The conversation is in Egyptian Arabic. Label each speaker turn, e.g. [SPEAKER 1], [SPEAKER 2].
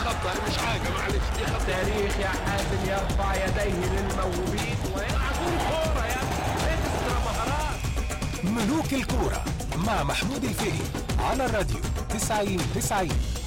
[SPEAKER 1] خطأ مش حاجة معلش دي خطأ
[SPEAKER 2] تاريخ يا حازم يرفع يديه للموهوبين ويلعبون كورة يا اكسترا مهارات
[SPEAKER 3] ملوك الكورة مع محمود الفقي على الراديو 90 90